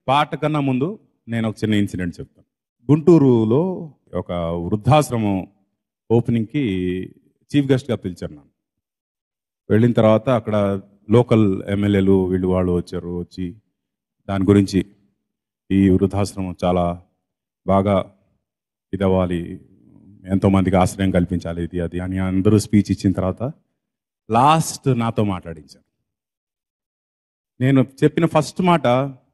పాట కన్నా ముందు నేను ఒక చిన్న ఇన్సిడెంట్ చెప్తాను గుంటూరులో ఒక వృద్ధాశ్రమం ఓపెనింగ్కి చీఫ్ గెస్ట్గా పిలిచారు నన్ను వెళ్ళిన తర్వాత అక్కడ లోకల్ ఎమ్మెల్యేలు వీళ్ళు వాళ్ళు వచ్చారు వచ్చి దాని గురించి ఈ వృద్ధాశ్రమం చాలా బాగా ఇదవ్వాలి ఎంతోమందికి ఆశ్రయం కల్పించాలి ఇది అది అని అందరూ స్పీచ్ ఇచ్చిన తర్వాత లాస్ట్ నాతో మాట్లాడించారు నేను చెప్పిన ఫస్ట్ మాట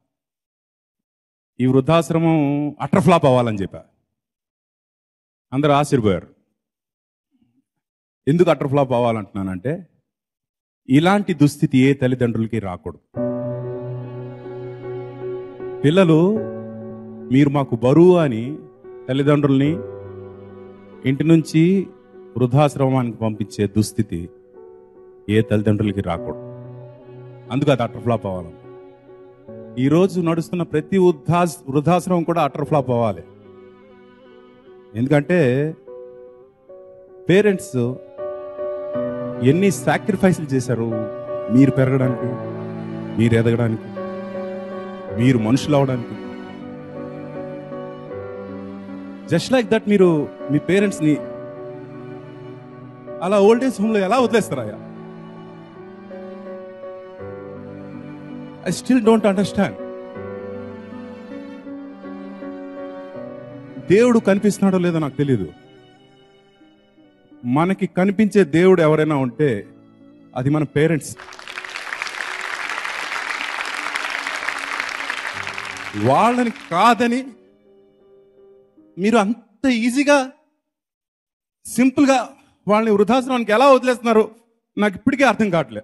ఈ వృద్ధాశ్రమం అటర్ ఫ్లాప్ అవ్వాలని చెప్పా అందరూ ఆశ్చర్యపోయారు ఎందుకు అటర్ ఫ్లాప్ అవ్వాలంటున్నానంటే ఇలాంటి దుస్థితి ఏ తల్లిదండ్రులకి రాకూడదు పిల్లలు మీరు మాకు బరువు అని తల్లిదండ్రుల్ని ఇంటి నుంచి వృద్ధాశ్రమానికి పంపించే దుస్థితి ఏ తల్లిదండ్రులకి రాకూడదు అందుకు అది అటర్ ఫ్లాప్ అవ్వాలి ఈరోజు నడుస్తున్న ప్రతి వృద్ధా వృద్ధాశ్రమం కూడా అటర్ ఫ్లాప్ అవ్వాలి ఎందుకంటే పేరెంట్స్ ఎన్ని సాక్రిఫైస్లు చేశారు మీరు పెరగడానికి మీరు ఎదగడానికి మీరు మనుషులు అవడానికి జస్ట్ లైక్ దట్ మీరు మీ పేరెంట్స్ని అలా ఓల్డ్ ఏజ్ హోమ్లో ఎలా వదిలేస్తారా ఐ స్టిల్ డోంట్ అండర్స్టాండ్ దేవుడు కనిపిస్తున్నాడో లేదో నాకు తెలియదు మనకి కనిపించే దేవుడు ఎవరైనా ఉంటే అది మన పేరెంట్స్ వాళ్ళని కాదని మీరు అంత ఈజీగా సింపుల్గా వాళ్ళని వృద్ధాశ్రమానికి ఎలా వదిలేస్తున్నారు నాకు ఇప్పటికీ అర్థం కావట్లే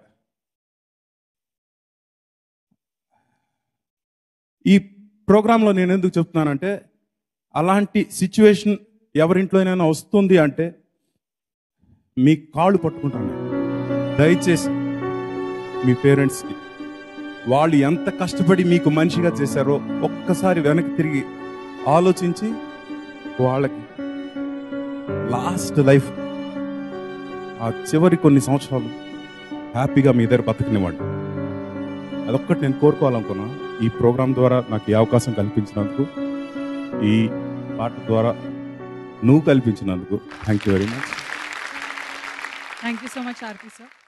ఈ ప్రోగ్రాంలో నేను ఎందుకు చెప్తున్నానంటే అలాంటి సిచ్యువేషన్ ఎవరింట్లోనైనా వస్తుంది అంటే మీ కాళ్ళు పట్టుకుంటాను దయచేసి మీ పేరెంట్స్కి వాళ్ళు ఎంత కష్టపడి మీకు మనిషిగా చేశారో ఒక్కసారి వెనక్కి తిరిగి ఆలోచించి వాళ్ళకి లాస్ట్ లైఫ్ ఆ చివరి కొన్ని సంవత్సరాలు హ్యాపీగా మీ దగ్గర బతకనివ్వండి అదొక్కటి నేను కోరుకోవాలనుకున్నా ఈ ప్రోగ్రాం ద్వారా నాకు ఈ అవకాశం కల్పించినందుకు ఈ పాట ద్వారా నువ్వు కల్పించినందుకు thank you very much thank you so much RP sir